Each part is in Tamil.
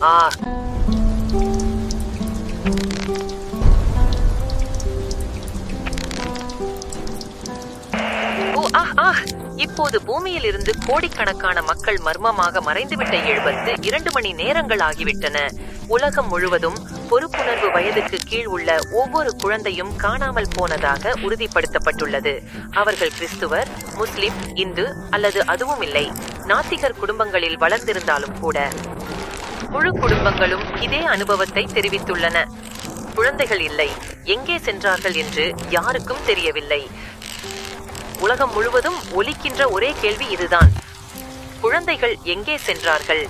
ஆ ஓ ஆ ஆ இப்போது பூமியில் இருந்து கோடிக்கணக்கான மக்கள் மர்மமாக மறைந்துவிட்ட எழுபத்து இரண்டு மணி நேரங்கள் ஆகிவிட்டன உலகம் முழுவதும் பொறுப்புணர்வு வயதுக்கு கீழ் உள்ள ஒவ்வொரு குழந்தையும் காணாமல் போனதாக உறுதிப்படுத்தப்பட்டுள்ளது அவர்கள் கிறிஸ்துவர் முஸ்லிம் இந்து அல்லது அதுவும் இல்லை நாத்திகர் குடும்பங்களில் வளர்ந்திருந்தாலும் கூட முழு குடும்பங்களும் இதே அனுபவத்தை தெரிவித்துள்ளன குழந்தைகள் இல்லை எங்கே சென்றார்கள் என்று யாருக்கும் தெரியவில்லை உலகம் முழுவதும் ஒலிக்கின்ற ஒரே கேள்வி இதுதான் குழந்தைகள் எங்கே சென்றார்கள்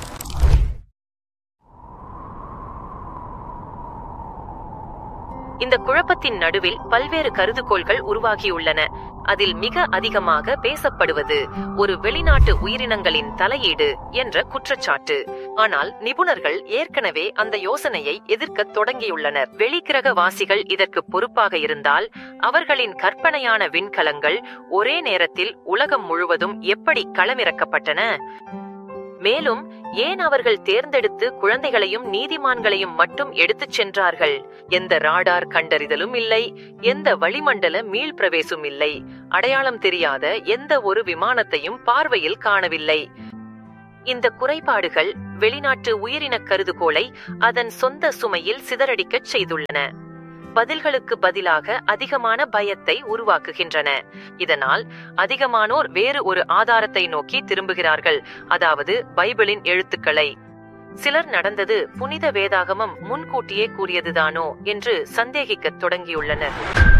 இந்த குழப்பத்தின் நடுவில் பல்வேறு கருதுகோள்கள் உருவாகியுள்ளன அதில் மிக அதிகமாக பேசப்படுவது ஒரு வெளிநாட்டு உயிரினங்களின் தலையீடு என்ற குற்றச்சாட்டு ஆனால் நிபுணர்கள் ஏற்கனவே அந்த யோசனையை எதிர்க்கத் தொடங்கியுள்ளனர் வெளிக்கிரக வாசிகள் இதற்கு பொறுப்பாக இருந்தால் அவர்களின் கற்பனையான விண்கலங்கள் ஒரே நேரத்தில் உலகம் முழுவதும் எப்படி களமிறக்கப்பட்டன மேலும் ஏன் அவர்கள் தேர்ந்தெடுத்து குழந்தைகளையும் நீதிமான்களையும் மட்டும் எடுத்துச் சென்றார்கள் எந்த ராடார் கண்டறிதலும் இல்லை எந்த வளிமண்டல மீள் பிரவேசும் இல்லை அடையாளம் தெரியாத எந்த ஒரு விமானத்தையும் பார்வையில் காணவில்லை இந்த குறைபாடுகள் வெளிநாட்டு உயிரின கருதுகோளை அதன் சொந்த சுமையில் சிதறடிக்கச் செய்துள்ளன பதில்களுக்கு பதிலாக அதிகமான பயத்தை உருவாக்குகின்றன இதனால் அதிகமானோர் வேறு ஒரு ஆதாரத்தை நோக்கி திரும்புகிறார்கள் அதாவது பைபிளின் எழுத்துக்களை சிலர் நடந்தது புனித வேதாகமம் முன்கூட்டியே கூறியதுதானோ என்று சந்தேகிக்கத் தொடங்கியுள்ளனர்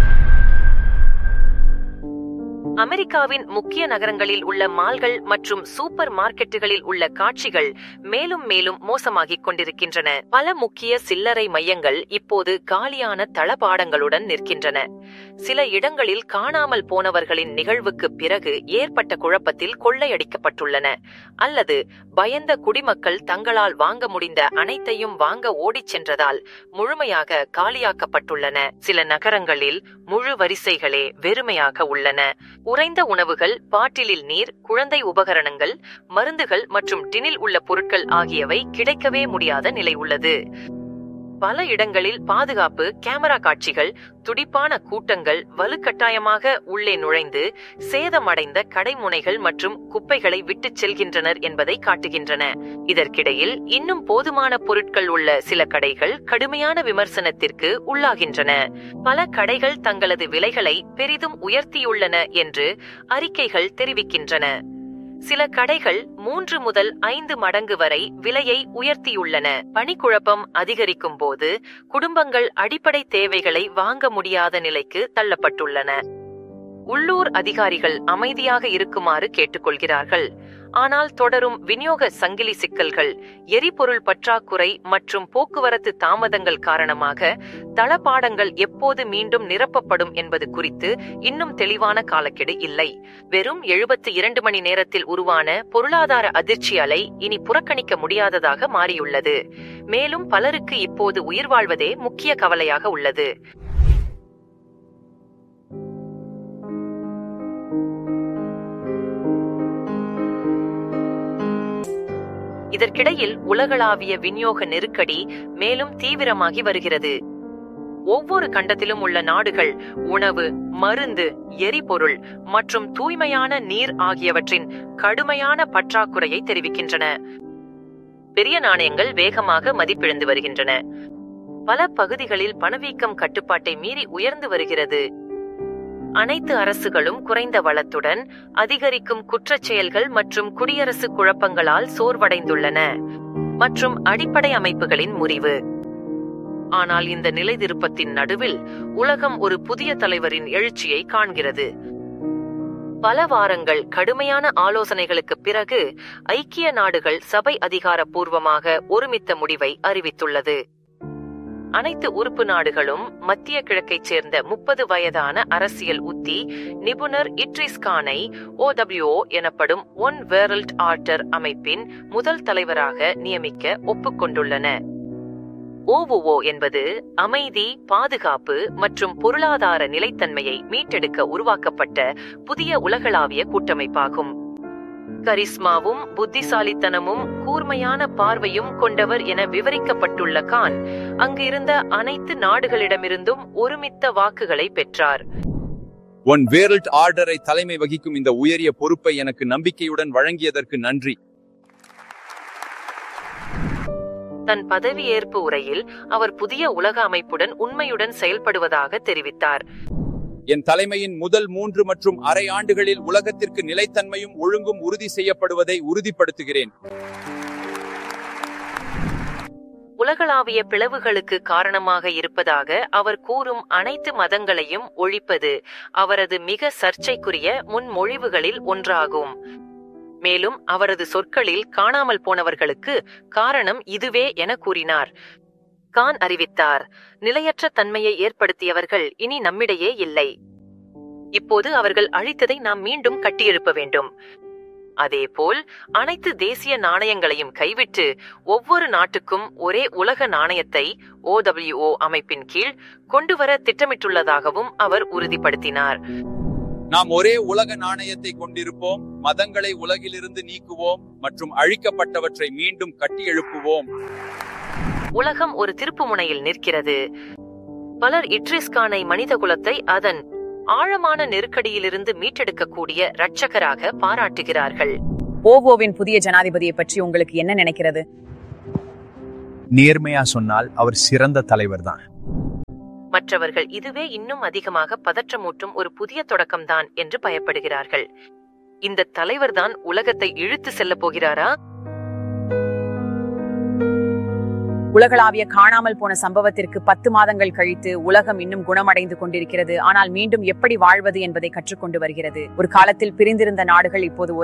அமெரிக்காவின் முக்கிய நகரங்களில் உள்ள மால்கள் மற்றும் சூப்பர் மார்க்கெட்டுகளில் உள்ள காட்சிகள் மேலும் மேலும் மோசமாகிக் கொண்டிருக்கின்றன பல முக்கிய சில்லறை மையங்கள் இப்போது காலியான தளபாடங்களுடன் நிற்கின்றன சில இடங்களில் காணாமல் போனவர்களின் நிகழ்வுக்கு பிறகு ஏற்பட்ட குழப்பத்தில் கொள்ளையடிக்கப்பட்டுள்ளன அல்லது பயந்த குடிமக்கள் தங்களால் வாங்க முடிந்த அனைத்தையும் வாங்க ஓடிச் சென்றதால் முழுமையாக காலியாக்கப்பட்டுள்ளன சில நகரங்களில் முழு வரிசைகளே வெறுமையாக உள்ளன உறைந்த உணவுகள் பாட்டிலில் நீர் குழந்தை உபகரணங்கள் மருந்துகள் மற்றும் டினில் உள்ள பொருட்கள் ஆகியவை கிடைக்கவே முடியாத நிலை உள்ளது பல இடங்களில் பாதுகாப்பு கேமரா காட்சிகள் துடிப்பான கூட்டங்கள் வலுக்கட்டாயமாக உள்ளே நுழைந்து சேதமடைந்த கடைமுனைகள் மற்றும் குப்பைகளை விட்டுச் செல்கின்றனர் என்பதை காட்டுகின்றன இதற்கிடையில் இன்னும் போதுமான பொருட்கள் உள்ள சில கடைகள் கடுமையான விமர்சனத்திற்கு உள்ளாகின்றன பல கடைகள் தங்களது விலைகளை பெரிதும் உயர்த்தியுள்ளன என்று அறிக்கைகள் தெரிவிக்கின்றன சில கடைகள் மூன்று முதல் ஐந்து மடங்கு வரை விலையை உயர்த்தியுள்ளன பணிக்குழப்பம் அதிகரிக்கும் போது குடும்பங்கள் அடிப்படை தேவைகளை வாங்க முடியாத நிலைக்கு தள்ளப்பட்டுள்ளன உள்ளூர் அதிகாரிகள் அமைதியாக இருக்குமாறு கேட்டுக்கொள்கிறார்கள் ஆனால் தொடரும் விநியோக சங்கிலி சிக்கல்கள் எரிபொருள் பற்றாக்குறை மற்றும் போக்குவரத்து தாமதங்கள் காரணமாக தளபாடங்கள் எப்போது மீண்டும் நிரப்பப்படும் என்பது குறித்து இன்னும் தெளிவான காலக்கெடு இல்லை வெறும் எழுபத்து இரண்டு மணி நேரத்தில் உருவான பொருளாதார அதிர்ச்சி அலை இனி புறக்கணிக்க முடியாததாக மாறியுள்ளது மேலும் பலருக்கு இப்போது உயிர் வாழ்வதே முக்கிய கவலையாக உள்ளது இதற்கிடையில் உலகளாவிய விநியோக நெருக்கடி மேலும் தீவிரமாகி வருகிறது ஒவ்வொரு கண்டத்திலும் உள்ள நாடுகள் உணவு மருந்து எரிபொருள் மற்றும் தூய்மையான நீர் ஆகியவற்றின் கடுமையான பற்றாக்குறையை தெரிவிக்கின்றன பெரிய நாணயங்கள் வேகமாக மதிப்பிழந்து வருகின்றன பல பகுதிகளில் பணவீக்கம் கட்டுப்பாட்டை மீறி உயர்ந்து வருகிறது அனைத்து அரசுகளும் குறைந்த வளத்துடன் அதிகரிக்கும் குற்றச் செயல்கள் மற்றும் குடியரசு குழப்பங்களால் சோர்வடைந்துள்ளன மற்றும் அடிப்படை அமைப்புகளின் முறிவு ஆனால் இந்த நிலைதிருப்பத்தின் நடுவில் உலகம் ஒரு புதிய தலைவரின் எழுச்சியை காண்கிறது பல வாரங்கள் கடுமையான ஆலோசனைகளுக்கு பிறகு ஐக்கிய நாடுகள் சபை அதிகாரப்பூர்வமாக ஒருமித்த முடிவை அறிவித்துள்ளது அனைத்து உறுப்பு நாடுகளும் மத்திய கிழக்கைச் சேர்ந்த முப்பது வயதான அரசியல் உத்தி நிபுணர் இட்ரிஸ் கானை ஓடபிள்யூஓ எனப்படும் ஒன் வேர்ல்ட் ஆர்டர் அமைப்பின் முதல் தலைவராக நியமிக்க ஒப்புக்கொண்டுள்ளன ஓவுஓ என்பது அமைதி பாதுகாப்பு மற்றும் பொருளாதார நிலைத்தன்மையை மீட்டெடுக்க உருவாக்கப்பட்ட புதிய உலகளாவிய கூட்டமைப்பாகும் கரிஸ்மாவும் புத்திசாலித்தனமும் கூர்மையான பார்வையும் கொண்டவர் என விவரிக்கப்பட்டுள்ள கான் அங்கு இருந்த அனைத்து நாடுகளிடமிருந்தும் ஒருமித்த வாக்குகளை பெற்றார் ஒன் வேர்ல்ட் ஆர்டரை தலைமை வகிக்கும் இந்த உயரிய பொறுப்பை எனக்கு நம்பிக்கையுடன் வழங்கியதற்கு நன்றி தன் பதவியேற்பு உரையில் அவர் புதிய உலக அமைப்புடன் உண்மையுடன் செயல்படுவதாக தெரிவித்தார் என் தலைமையின் முதல் மூன்று மற்றும் அரை ஆண்டுகளில் உலகத்திற்கு நிலைத்தன்மையும் ஒழுங்கும் உறுதி செய்யப்படுவதை உறுதிப்படுத்துகிறேன் உலகளாவிய பிளவுகளுக்கு காரணமாக இருப்பதாக அவர் கூறும் அனைத்து மதங்களையும் ஒழிப்பது அவரது மிக சர்ச்சைக்குரிய முன்மொழிவுகளில் ஒன்றாகும் மேலும் அவரது சொற்களில் காணாமல் போனவர்களுக்கு காரணம் இதுவே என கூறினார் கான் அறிவித்தார் நிலையற்ற தன்மையை ஏற்படுத்தியவர்கள் இனி நம்மிடையே இல்லை இப்போது அவர்கள் அழித்ததை நாம் மீண்டும் கட்டியெழுப்ப வேண்டும் அதேபோல் அனைத்து தேசிய நாணயங்களையும் கைவிட்டு ஒவ்வொரு நாட்டுக்கும் ஒரே உலக நாணயத்தை OWO அமைப்பின் கீழ் கொண்டுவர திட்டமிட்டுள்ளதாகவும் அவர் உறுதிப்படுத்தினார் நாம் ஒரே உலக நாணயத்தை கொண்டிருப்போம் மதங்களை உலகிலிருந்து நீக்குவோம் மற்றும் அழிக்கப்பட்டவற்றை மீண்டும் கட்டியெழுப்புவோம் உலகம் ஒரு திருப்புமுனையில் நிற்கிறது பலர் இட்ரிஸ்கானை மனிதகுலத்தை அதன் ஆழமான நெருக்கடியிலிருந்து மீட்டெடுக்கக்கூடிய இரட்சகராக பாராட்டுகிறார்கள் ஓவோவின் புதிய ஜனாதிபதியை பற்றி உங்களுக்கு என்ன நினைக்கிறது நேர்மையா சொன்னால் அவர் சிறந்த தலைவர் தான் மற்றவர்கள் இதுவே இன்னும் அதிகமாக பதற்றமூட்டும் ஒரு புதிய தொடக்கம்தான் என்று பயப்படுகிறார்கள் இந்த தலைவர்தான் உலகத்தை இழுத்து செல்லப் போகிறாரா உலகளாவிய காணாமல் போன சம்பவத்திற்கு பத்து மாதங்கள் கழித்து உலகம் இன்னும் குணமடைந்து கொண்டிருக்கிறது ஆனால் மீண்டும் எப்படி வாழ்வது என்பதை கற்றுக்கொண்டு வருகிறது ஒரு காலத்தில் பிரிந்திருந்த நாடுகள் இப்போது